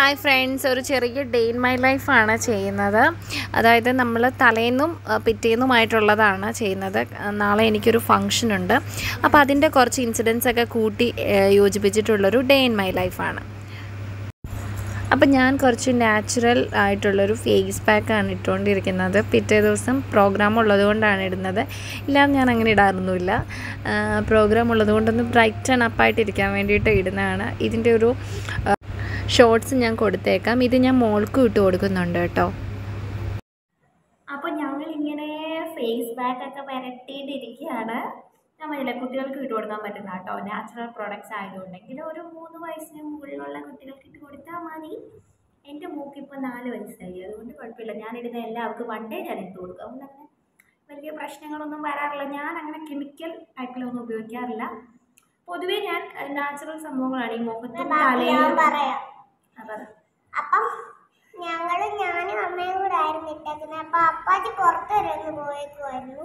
Hi friends ഒരു ചെറിയ day in my ലൈഫാണ് ചെയ്യുന്നത് അതായത് നമ്മൾ തലേന്നും ആ, പിറ്റേന്നുമായിട്ടുള്ളതാണ് ചെയ്യുന്നത് ആ, നാളെ എനിക്കൊരു ഫങ്ഷൻ ഉണ്ട് അപ്പോൾ അതിൻ്റെ കുറച്ച് ഇൻസിഡൻസ് ഒക്കെ കൂട്ടി ആ, യോജിപ്പിച്ചിട്ടുള്ളൊരു ഡേ ഇൻ മൈ ലൈഫാണ് അപ്പം ഞാൻ കുറച്ച് നാച്ചുറൽ ആയിട്ടുള്ളൊരു ഫേസ് പാക്കാണ് ഇട്ടുകൊണ്ടിരിക്കുന്നത് പിറ്റേ ദിവസം പ്രോഗ്രാം ഉള്ളത് കൊണ്ടാണ് ഇടുന്നത് ഇല്ലാതെ ഞാൻ അങ്ങനെ ഇടാറൊന്നുമില്ല പ്രോഗ്രാം ഉള്ളത് കൊണ്ടൊന്ന് ബ്രൈറ്റൺ അപ്പായിട്ടിരിക്കാൻ വേണ്ടിയിട്ട് ഇടുന്നതാണ് ഇതിൻ്റെ ഒരു ഷോർട്സ് ഞാൻ കൊടുത്തേക്കാം ഇത് ഞാൻ മോൾക്കും ഇട്ട് കൊടുക്കുന്നുണ്ട് കേട്ടോ അപ്പോൾ ഞങ്ങൾ ഇങ്ങനെ ഫേസ് പാക്ക് ഒക്കെ പുരട്ടിയിട്ടിരിക്കുകയാണ് ഞാൻ പറഞ്ഞില്ല കുട്ടികൾക്ക് ഇട്ട് കൊടുക്കാൻ പറ്റുന്ന കേട്ടോ നാച്ചുറൽ പ്രോഡക്റ്റ്സ് ആയതുകൊണ്ടെങ്കിൽ ഒരു മൂന്ന് വയസ്സിന് മുകളിലുള്ള കുട്ടികൾക്ക് ഇട്ട് കൊടുത്താൽ മതി എൻ്റെ മൂക്ക് ഇപ്പോൾ നാല് വയസ്സായി അതുകൊണ്ട് കുഴപ്പമില്ല ഞാനിടുന്ന എല്ലാവർക്കും വൺ ഡേ ഞാൻ ഇട്ട് കൊടുക്കും അതുകൊണ്ട് അങ്ങനെ വലിയ പ്രശ്നങ്ങളൊന്നും വരാറില്ല ഞാൻ അങ്ങനെ കെമിക്കൽ ടൈപ്പിലൊന്നും ഉപയോഗിക്കാറില്ല പൊതുവേ ഞാൻ നാച്ചുറൽ സംഭവങ്ങളാണ് ഈ മുഖത്തും ഞാൻ തലയിലും പറയാം ആ, പറ. അപ്പം ഞങ്ങള് ഞാനും അമ്മയും കൂടെ ആയിരുന്നു ഇട്ടേക്കുന്നത് അപ്പൊ അപ്പാച്ചി പുറത്തു വരെ ഒന്ന് പോയേക്കുമായിരുന്നു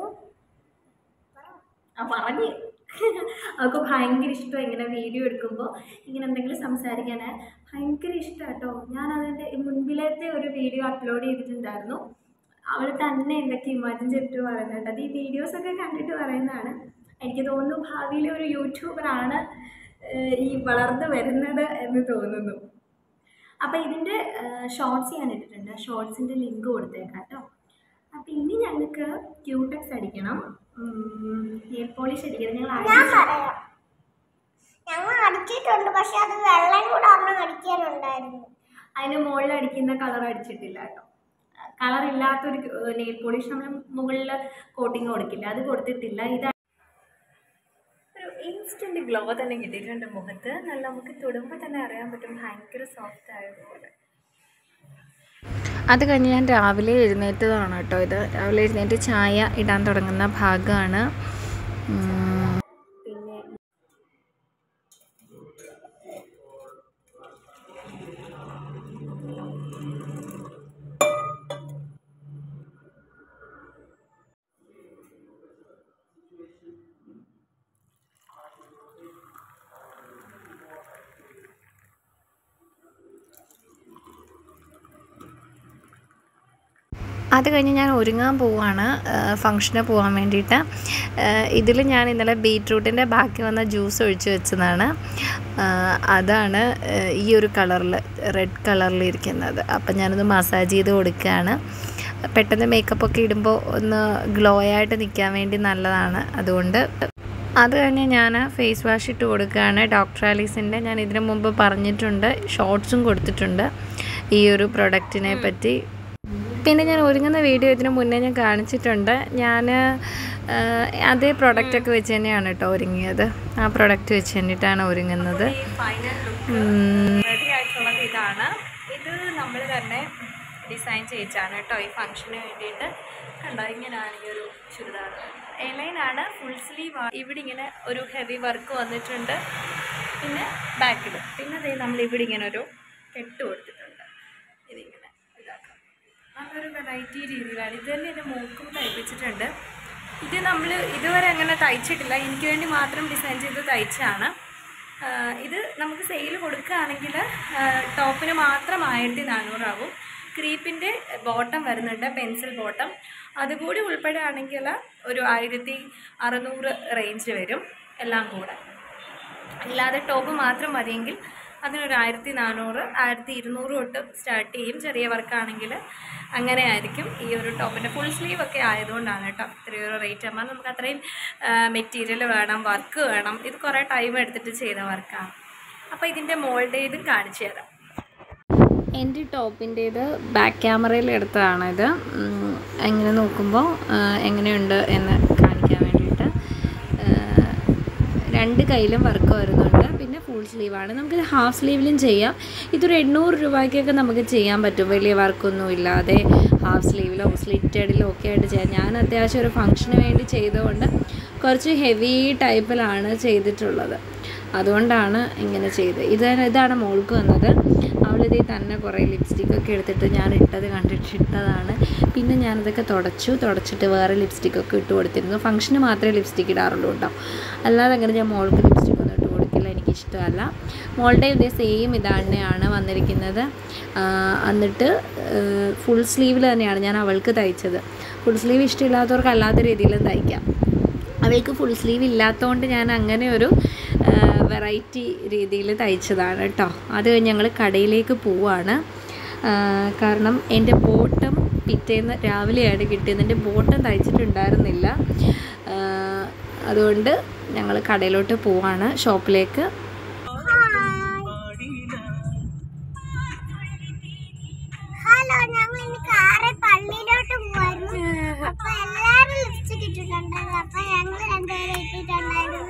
ആ പറഞ്ഞ് അവൾക്ക് ഭയങ്കര ഇഷ്ടം ഇങ്ങനെ വീഡിയോ എടുക്കുമ്പോൾ ഇങ്ങനെ എന്തെങ്കിലും സംസാരിക്കാൻ ഭയങ്കര ഇഷ്ടം കേട്ടോ ഞാൻ അതിൻ്റെ മുൻപിലത്തെ ഒരു വീഡിയോ അപ്ലോഡ് ചെയ്തിട്ടുണ്ടായിരുന്നു അവൾ തന്നെ എന്തൊക്കെ ഇമാജിൻ ചെയ്തിട്ട് പറയുന്നുണ്ട് അത് ഈ വീഡിയോസൊക്കെ കണ്ടിട്ട് പറയുന്നതാണ് എനിക്ക് തോന്നുന്നു ഭാവിയിലെ ഒരു യൂട്യൂബറാണ് ഏഹ്, ഈ വളർന്നു വരുന്നത് എന്ന് തോന്നുന്നു അപ്പോൾ ഇതിൻ്റെ ഷോർട്സ് ഞാൻ ഇട്ടിട്ടുണ്ട് ഷോർട്സിൻ്റെ ലിങ്ക് കൊടുത്തേക്കാം കേട്ടോ അപ്പോൾ ഇനി ഞങ്ങൾക്ക് ക്യൂടെക്സ് അടിക്കണം നെയിൽ പോളിഷ് അടിക്കണം ഞങ്ങൾ ഞാൻ അടിച്ച് പറയാം ഞങ്ങൾ അടിച്ചിട്ടുണ്ട് പക്ഷെ അത് വെള്ളം കൂടെ ഒരെണ്ണം അടിക്കാനുണ്ടായിരുന്നു അതിന് മുകളിൽ അടിക്കുന്ന കളർ അടിച്ചിട്ടില്ല കേട്ടോ കളർ ഇല്ലാത്തൊരു നെയിൽ പോളിഷ് നമ്മൾ മുകളിൽ കോട്ടിങ് കൊടുക്കില്ല അത് കൊടുത്തിട്ടില്ല ഇത് ഒരു ഇൻസ്റ്റൻറ്റ് ഗ്ലോ തന്നെ കിട്ടിയിട്ടുണ്ട് മുഖത്ത് നല്ല നമുക്ക് തൊടുമ്പോൾ തന്നെ അറിയാൻ പറ്റും ഭയങ്കര സോഫ്റ്റ് ആയതുപോലെ അത് കഴിഞ്ഞ് ഞാൻ രാവിലെ എഴുന്നേറ്റതാണ് കേട്ടോ ഇത് രാവിലെ എഴുന്നേറ്റ് ചായ ഇടാൻ തുടങ്ങുന്ന ഭാഗമാണ് ഉം. പിന്നെ അത് കഴിഞ്ഞ് ഞാൻ ഒരുങ്ങാൻ പോവാണ് ഫങ്ഷന് പോകാൻ വേണ്ടിയിട്ട് ഇതിൽ ഞാൻ ഇന്നലെ ബീട്രൂട്ടിൻ്റെ ബാക്കി വന്ന ജ്യൂസ് ഒഴിച്ച് വെച്ചതാണ് ആ, അതാണ് ആ, ഈ ഒരു കളറിൽ റെഡ് കളറിൽ ഇരിക്കുന്നത് അപ്പം ഞാനൊന്ന് മസാജ് ചെയ്ത് കൊടുക്കുകയാണ് പെട്ടെന്ന് മേക്കപ്പ് ഒക്കെ ഇടുമ്പോൾ ഒന്ന് ഗ്ലോ ആയിട്ട് നിൽക്കാൻ വേണ്ടി നല്ലതാണ് അതുകൊണ്ട് അത് കഴിഞ്ഞ് ഞാൻ ഫേസ് വാഷ് ഇട്ട് കൊടുക്കുകയാണ് ഡോക്ടർ ആലീസിൻ്റെ ഞാൻ ഇതിനു മുമ്പ് പറഞ്ഞിട്ടുണ്ട് ഷോർട്സും കൊടുത്തിട്ടുണ്ട് ഈ ഒരു പ്രൊഡക്റ്റിനെ പറ്റി പിന്നെ ഞാൻ ഒരുങ്ങുന്ന വീഡിയോ ഇതിന് മുന്നേ ഞാൻ കാണിച്ചിട്ടുണ്ട് ഞാൻ അതേ പ്രൊഡക്റ്റൊക്കെ വെച്ച് തന്നെയാണ് കേട്ടോ ഒരുങ്ങിയത് ആ പ്രൊഡക്റ്റ് വെച്ച് വേണ്ടിയിട്ടാണ് ഒരുങ്ങുന്നത് ഫൈനൽ ലുക്ക് ഉം. റെഡി ആയിട്ടുള്ളത് ഇതാണ് ഇത് നമ്മൾ തന്നെ ഡിസൈൻ ചെയ്യിച്ചാണ് കേട്ടോ ഈ ഫംഗ്ഷന് വേണ്ടിയിട്ട് കണ്ടോ ഇങ്ങനെയാണ് ഈ ഒരു ചുരിദാർ എലൈനാണ് ഫുൾ സ്ലീവ് ഇവിടെ ഇങ്ങനെ ഒരു ഹെവി വർക്ക് വന്നിട്ടുണ്ട് പിന്നെ ബാക്കിൽ പിന്നെ ദേ നമ്മൾ ഇവിടെ ഇങ്ങനെ ഒരു കെട്ട് കൊടുത്തിട്ടുണ്ട് ഇതിങ്ങനെ ഇതാക്കാം നല്ലൊരു വെറൈറ്റി രീതിയിലാണ് ഇത് തന്നെ എൻ്റെ മൂക്കും തയ്പ്പിച്ചിട്ടുണ്ട് ഇത് നമ്മൾ ഇതുവരെ അങ്ങനെ തയ്ച്ചിട്ടില്ല എനിക്ക് വേണ്ടി മാത്രം ഡിസൈൻ ചെയ്ത് തയ്ച്ചാണ് ആഹ് ഇത് നമുക്ക് സെയിൽ കൊടുക്കുകയാണെങ്കിൽ ടോപ്പിന് മാത്രം ആയിരത്തി നാനൂറാവും ക്രീപ്പിൻ്റെ ബോട്ടം വരുന്നുണ്ട് പെൻസിൽ ബോട്ടം അതുകൂടി ഉൾപ്പെടെയാണെങ്കിൽ ഒരു ആയിരത്തി അറുന്നൂറ് റേഞ്ച് വരും എല്ലാം കൂടെ അല്ലാതെ ടോപ്പ് മാത്രം മതിയെങ്കിൽ അതിനൊരു ആയിരത്തി നാനൂറ് ആയിരത്തി ഇരുന്നൂറ് തൊട്ട് സ്റ്റാർട്ട് ചെയ്യും ചെറിയ വർക്കാണെങ്കിൽ അങ്ങനെ ആയിരിക്കും ഈ ഒരു ടോപ്പിൻ്റെ ഫുൾ സ്ലീവ് ഒക്കെ ആയതുകൊണ്ടാണ് കേട്ടോ ഇത്രയൊരു റേറ്റ് ആകുമ്പോൾ നമുക്ക് അത്രയും മെറ്റീരിയൽ വേണം വർക്ക് വേണം ഇത് കുറേ ടൈം എടുത്തിട്ട് ചെയ്ത വർക്കാണ് അപ്പോൾ ഇതിൻ്റെ മോൾഡ് ചെയ്തും കാണിച്ചു തരാം എൻ്റെ ടോപ്പിൻ്റേത് ബാക്ക് ക്യാമറയിൽ എടുത്തതാണിത് ഉം, എങ്ങനെ നോക്കുമ്പോൾ ആ, എങ്ങനെയുണ്ട് എന്ന് കാണിക്കാൻ വേണ്ടിയിട്ട് ആ, രണ്ട് കയ്യിലും വർക്ക് വരുന്നുണ്ട് പിന്നെ ഫുൾ സ്ലീവാണ് നമുക്ക് ഹാഫ് സ്ലീവിലും ചെയ്യാം ഇതൊരു എണ്ണൂറ് രൂപയ്ക്കൊക്കെ നമുക്ക് ചെയ്യാൻ പറ്റും വലിയ വർക്കൊന്നും ഇല്ലാതെ ഹാഫ് സ്ലീവിലോ സ്ലിറ്റഡിലോ ഒക്കെ ആയിട്ട് ചെയ്യാം ഞാൻ അത്യാവശ്യം ഒരു ഫംഗ്ഷന് വേണ്ടി ചെയ്തുകൊണ്ട് കുറച്ച് ഹെവി ടൈപ്പിലാണ് ചെയ്തിട്ടുള്ളത് അതുകൊണ്ടാണ് ഇങ്ങനെ ചെയ്തത് ഇത് ഇതാണ് മോൾക്ക് വന്നത് അവളിതേ തന്നെ കുറേ ലിപ്സ്റ്റിക്കൊക്കെ എടുത്തിട്ട് ഞാൻ ഇട്ടത് കണ്ടിട്ട് ഇട്ടതാണ് പിന്നെ ഞാനതൊക്കെ തുടച്ചു തുടച്ചിട്ട് വേറെ ലിപ്സ്റ്റിക്കൊക്കെ ഇട്ട് കൊടുത്തിരുന്നു ഫംഗ്ഷന് മാത്രമേ ലിപ്സ്റ്റിക്ക് ഇടാറുള്ളൂ കേട്ടോ അല്ലാതെ അങ്ങനെ ഞാൻ മോൾക്ക് ലിപ്സ്റ്റിക് ഒന്നും ഇട്ട് കൊടുക്കില്ല എനിക്കിഷ്ടമല്ല മോളുടെ ഇതേ സെയിം ഇത് തന്നെയാണ് വന്നിരിക്കുന്നത് ആ, എന്നിട്ട് ഫുൾ സ്ലീവിൽ തന്നെയാണ് ഞാൻ അവൾക്ക് തയ്ച്ചത് ഫുൾ സ്ലീവ് ഇഷ്ടമില്ലാത്തവർക്ക് അല്ലാത്ത രീതിയിൽ തയ്ക്കാം അവൾക്ക് ഫുൾ സ്ലീവ് ഇല്ലാത്തതുകൊണ്ട് ഞാൻ അങ്ങനെ ഒരു വെറൈറ്റി രീതിയിൽ തയ്ച്ചതാണ് കേട്ടോ അത് കഴിഞ്ഞ് ഞങ്ങൾ കടയിലേക്ക് പോവാണ് ആ, കാരണം എൻ്റെ ബോട്ടം പിറ്റേന്ന് രാവിലെയാണ് കിട്ടിയത് എൻ്റെ ബോട്ടം തയ്ച്ചിട്ടുണ്ടായിരുന്നില്ല ആ, അതുകൊണ്ട് ഞങ്ങൾ കടയിലോട്ട് പോവാണ് ഷോപ്പിലേക്ക് ഹലോ ഞങ്ങൾ ഇനി കാറെ പള്ളിയിലോട്ട് പോവായിരുന്നു അപ്പൊ എല്ലാരും ലിപ്സ്റ്റിക് ഇട്ടിട്ടുണ്ടായിരുന്നു അപ്പൊ ഞങ്ങൾ രണ്ടുപേരും ഇട്ടിട്ടുണ്ടായിരുന്നു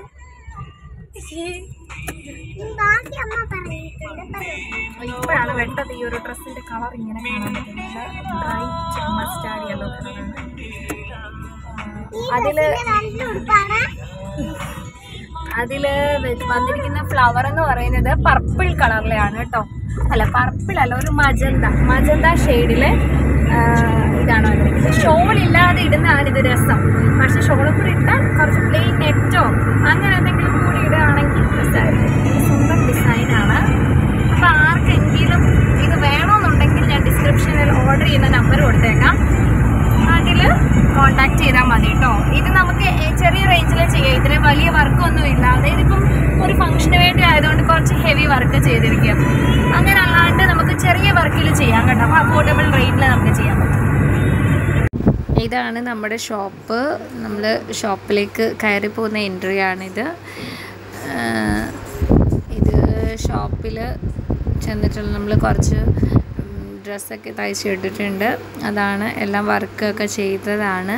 ഉം, ബാക്കി അമ്മ പറഞ്ഞിട്ടുണ്ട് പറഞ്ഞു ഇപ്പോഴാണ് വെട്ടത് ഈ ഒരു ഡ്രസ്സിന്റെ കളർ ഇങ്ങനെ കാണാൻ പറ്റുന്നത് ബ്രൈറ്റ് മസ്റ്റാർഡ് യെല്ലോ കളറാണ് ഈ അതില് ഡ്രസ്സിന്റെ നല്ല ഉടുപ്പാണ് അതിൽ വന്നിരിക്കുന്ന ഫ്ലവർ എന്ന് പറയുന്നത് പർപ്പിൾ കളറിലാണ് കേട്ടോ അല്ല പർപ്പിൾ അല്ല ഒരു മജന്ത മജന്ത ഷെയ്ഡില് ഇതാണ് വന്നിരിക്കുന്നത് ഷോൾ ഇല്ലാതെ ഇടുന്നതാണ് ഇത് രസം പക്ഷെ ഷോൾ കൂടി ഇട്ടാൽ കുറച്ച് പ്ലെയിൻ നെറ്റോ അങ്ങനെ എന്തെങ്കിലും കൂടി ഇടുകയാണെങ്കിൽ രസമായിരിക്കും ഇത് സ്വന്തം ഡിസൈനാണ് അപ്പോൾ ആർക്കെങ്കിലും ഇത് വേണമെന്നുണ്ടെങ്കിൽ ഞാൻ ഡിസ്ക്രിപ്ഷനിൽ ഓർഡർ ചെയ്യുന്ന നമ്പർ കൊടുത്തേക്കാം അതിൽ കോണ്ടാക്ട് ചെയ്താൽ മതി കേട്ടോ ഇത് നമുക്ക് ഏ- ചെറിയ റേഞ്ചിൽ ചെയ്യാം ഇതിന് വലിയ വർക്കൊന്നും ഇല്ല അതായത് ഇപ്പം ഒരു ഫംഗ്ഷന് വേണ്ടി ആയതുകൊണ്ട് കുറച്ച് ഹെവി വർക്ക് ചെയ്തിരിക്കും അങ്ങനെ അല്ലാണ്ട് നമുക്ക് ചെറിയ വർക്കിൽ ചെയ്യാം കേട്ടോ അപ്പോൾ അഫോർഡബിൾ റേറ്റിൽ നമുക്ക് ചെയ്യാൻ പറ്റും ഇതാണ് നമ്മുടെ ഷോപ്പ് നമ്മൾ ഷോപ്പിലേക്ക് കയറി പോകുന്ന എൻട്രി ആണിത് ആഹ് ഇത് ഷോപ്പിൽ ചെന്നിട്ടുള്ള നമ്മൾ കുറച്ച് ഡ്രസ്സൊക്കെ തയ്ച്ച് ഇട്ടിട്ടുണ്ട് അതാണ് എല്ലാം വർക്കൊക്കെ ചെയ്തതാണ്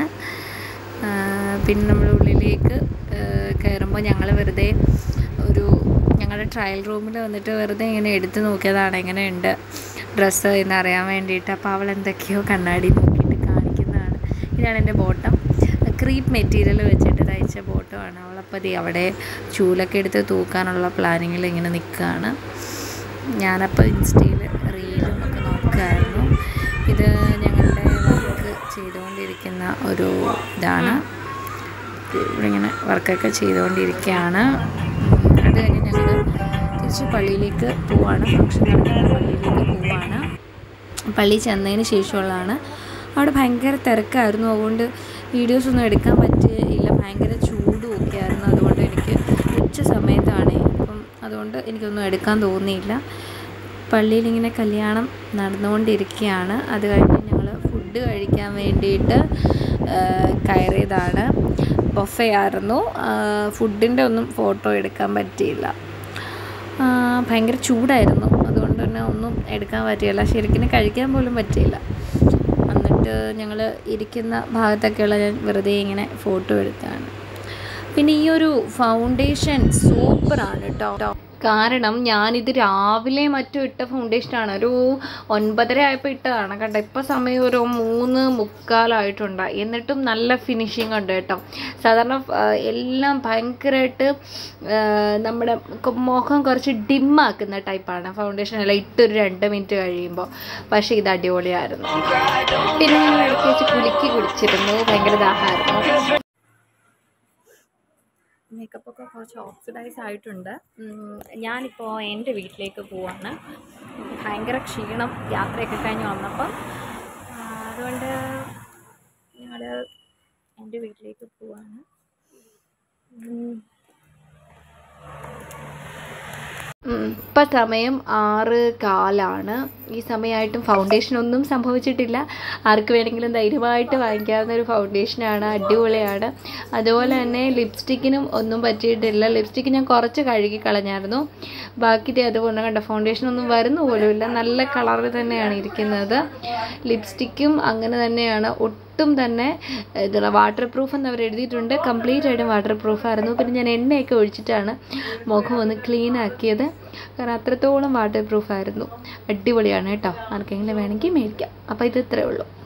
ആഹ് പിന്നെ നമ്മൾ ഉള്ളിലേക്ക് കയറുമ്പോൾ ഞങ്ങൾ വെറുതെ ഒരു ഞങ്ങളുടെ ട്രയൽ റൂമിൽ വന്നിട്ട് വെറുതെ ഇങ്ങനെ എടുത്ത് നോക്കിയതാണ് എങ്ങനെയുണ്ട് ഡ്രസ്സ് എന്നറിയാൻ വേണ്ടിയിട്ട് അപ്പോൾ അവൾ എന്തൊക്കെയോ കണ്ണാടി നോക്കിയിട്ട് കാണിക്കുന്നതാണ് ഇതാണ് എൻ്റെ ബോട്ടം ക്രീപ്പ് മെറ്റീരിയൽ വെച്ചിട്ട് തയ്ച്ച ബോട്ടമാണ് അവളപ്പോൾ ദേ അവിടെ ചൂലൊക്കെ എടുത്ത് തൂക്കാനുള്ള പ്ലാനിങ്ങിൽ ഇങ്ങനെ നിൽക്കുകയാണ് ഞാനപ്പോൾ ഇൻസ്റ്റയിൽ റീലും ഒക്കെ നോക്കുമായിരുന്നു ഇത് ഞങ്ങളുടെ വർക്ക് ചെയ്തുകൊണ്ടിരിക്കുന്ന ഒരു ഇതാണ് ഇവിടെ ഇങ്ങനെ വർക്കൊക്കെ ചെയ്തുകൊണ്ടിരിക്കുകയാണ് അത് കഴിഞ്ഞ് ഞങ്ങൾ തിരിച്ച് പള്ളിയിലേക്ക് പോവാണ് ഫംഗ്ഷൻ നടക്കുന്ന പള്ളിയിലേക്ക് പോവാണ് പള്ളി ചെന്നതിന് ശേഷമുള്ളതാണ് അവിടെ ഭയങ്കര തിരക്കായിരുന്നു അതുകൊണ്ട് വീഡിയോസ് ഒന്നും എടുക്കാൻ പറ്റിയില്ല ഭയങ്കര ചൂടും ഒക്കെ ആയിരുന്നു അതുകൊണ്ട് എനിക്ക് ഉച്ച സമയത്താണ് അപ്പം അതുകൊണ്ട് എനിക്കൊന്നും എടുക്കാൻ തോന്നിയില്ല പള്ളിയിൽ ഇങ്ങനെ കല്യാണം നടന്നുകൊണ്ടിരിക്കുകയാണ് അത് കഴിഞ്ഞ് ഞങ്ങൾ ഫുഡ് കഴിക്കാൻ വേണ്ടിയിട്ട് ആ, കയറിയതാണ് ബൊഫേ ആയിരുന്നു ഫുഡിൻ്റെ ഒന്നും ഫോട്ടോ എടുക്കാൻ പറ്റിയില്ല ആ, ഭയങ്കര ചൂടായിരുന്നു അതുകൊണ്ട് തന്നെ ഒന്നും എടുക്കാൻ പറ്റിയില്ല ശരിക്കും കഴിക്കാൻ പോലും പറ്റിയില്ല എന്നിട്ട് ഞങ്ങൾ ഇരിക്കുന്ന ഭാഗത്തൊക്കെയുള്ള ഞാൻ വെറുതെ ഇങ്ങനെ ഫോട്ടോ എടുത്താണ് പിന്നെ ഈ ഒരു ഫൗണ്ടേഷൻ സൂപ്പറാണ് കേട്ടോ കാരണം ഞാനിത് രാവിലെ മറ്റും ഇട്ട ഫൗണ്ടേഷനാണ് ഒരു ഒൻപതര ആയപ്പോൾ ഇട്ടതാണ് കണ്ടോ ഇപ്പോൾ സമയം ഒരു മൂന്ന് മുക്കാലായിട്ടുണ്ട് എന്നിട്ടും നല്ല ഫിനിഷിങ് ഉണ്ട് കേട്ടോ സാധാരണ ആ, എല്ലാം ഭയങ്കരമായിട്ട് ആ, നമ്മുടെ കൊ- മുഖം കുറച്ച് ഡിമ്മാക്കുന്ന ടൈപ്പാണ് ഫൗണ്ടേഷൻ എല്ലാം ഇട്ടൊരു രണ്ട് മിനിറ്റ് കഴിയുമ്പോൾ പക്ഷേ ഇത് അടിപൊളിയായിരുന്നു പിന്നെ ഞങ്ങൾ ഇടയ്ക്ക് വെച്ച് കുലുക്കി കുടിച്ചിരുന്നു ഭയങ്കര ദാഹമായിരുന്നു മേക്കപ്പ് ഒക്കെ കുറച്ച് ഓക്സിഡൈസ് ആയിട്ടുണ്ട് ഉം, ഞാനിപ്പോൾ എൻ്റെ വീട്ടിലേക്ക് പോവാണ് എനിക്ക് ഭയങ്കര ക്ഷീണം യാത്രയൊക്കെ കഴിഞ്ഞ് വന്നപ്പം ആ, അതുകൊണ്ട് ഞങ്ങൾ എൻ്റെ വീട്ടിലേക്ക് പോവാണ് ഉം. ഇപ്പം സമയം ആറ് കാലാണ് ഈ സമയമായിട്ടും ഫൗണ്ടേഷൻ ഒന്നും സംഭവിച്ചിട്ടില്ല ആർക്ക് വേണമെങ്കിലും ധൈര്യമായിട്ട് വാങ്ങിക്കാവുന്ന ഒരു ഫൗണ്ടേഷനാണ് അടിപൊളിയാണ് അതുപോലെ തന്നെ ലിപ്സ്റ്റിക്കിനും ഒന്നും പറ്റിയിട്ടില്ല ലിപ്സ്റ്റിക്ക് ഞാൻ കുറച്ച് കഴുകി കളഞ്ഞായിരുന്നു ബാക്കി ദേ അതുകൊണ്ട് കണ്ട ഫൗണ്ടേഷൻ ഒന്നും വരുന്ന പോലുമില്ല നല്ല കളറിൽ തന്നെയാണ് ഇരിക്കുന്നത് ലിപ്സ്റ്റിക്കും അങ്ങനെ തന്നെയാണ് ഒട്ടും തന്നെ ഇതുള്ള വാട്ടർ പ്രൂഫ് എന്ന് അവർ എഴുതിയിട്ടുണ്ട് കംപ്ലീറ്റ് ആയിട്ടും വാട്ടർ പ്രൂഫായിരുന്നു പിന്നെ ഞാൻ എണ്ണയൊക്കെ ഒഴിച്ചിട്ടാണ് മുഖം ഒന്ന് ക്ലീൻ ആക്കിയത് കാരണം അത്രത്തോളം വാട്ടർ പ്രൂഫായിരുന്നു അടിപൊളിയാണ് കേട്ടോ ആർക്കെങ്കിലും വേണമെങ്കിൽ മേടിക്കാം അപ്പോൾ ഇത് ഇത്രയേ ഉള്ളൂ